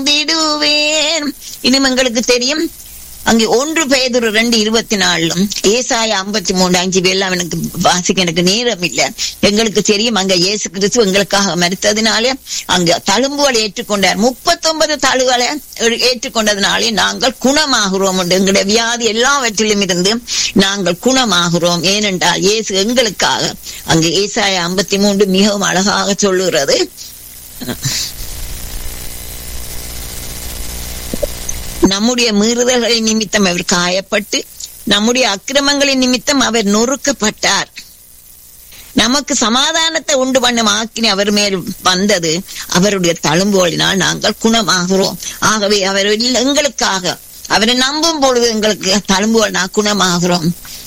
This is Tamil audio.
திடுவேன் இனிமே எங்களுக்கு தெரியும் அங்கே ஒன்று பேதுரு ரெண்டு இருபத்தி நாலும் ஏசாய ஐம்பத்தி மூணு அஞ்சு எல்லாம் எனக்கு வாசிக்க எனக்கு நேரம் இல்ல எங்களுக்கு தெரியும் அங்க இயேசு கிறிஸ்து எங்களுக்காக மறுத்ததினாலே அங்க தழும்புகளை ஏற்றுக்கொண்டார் முப்பத்தொன்பது தழுகளை ஏற்றுக்கொண்டதினாலே நாங்கள் குணமாகிறோம் என்று எங்களுடைய வியாதி எல்லாவற்றிலும் இருந்து நாங்கள் குணமாகிறோம் ஏனென்றால் இயேசு எங்களுக்காக அங்க ஏசாய ஐம்பத்தி மூன்று மிகவும் அழகாக சொல்லுகிறது நம்முடைய மீறுதல்களின் நிமித்தம் அவர் காயப்பட்டு நம்முடைய அக்கிரமங்களின் நிமித்தம் அவர் நொறுக்கப்பட்டார் நமக்கு சமாதானத்தை உண்டு பண்ணும் ஆக்கினி அவர் மேல் வந்தது அவருடைய தழும்போலினால் நாங்கள் குணமாகிறோம் ஆகவே அவர் எங்களுக்காக அவரை நம்பும் பொழுது எங்களுக்கு தழும்போல் நான் குணமாகிறோம்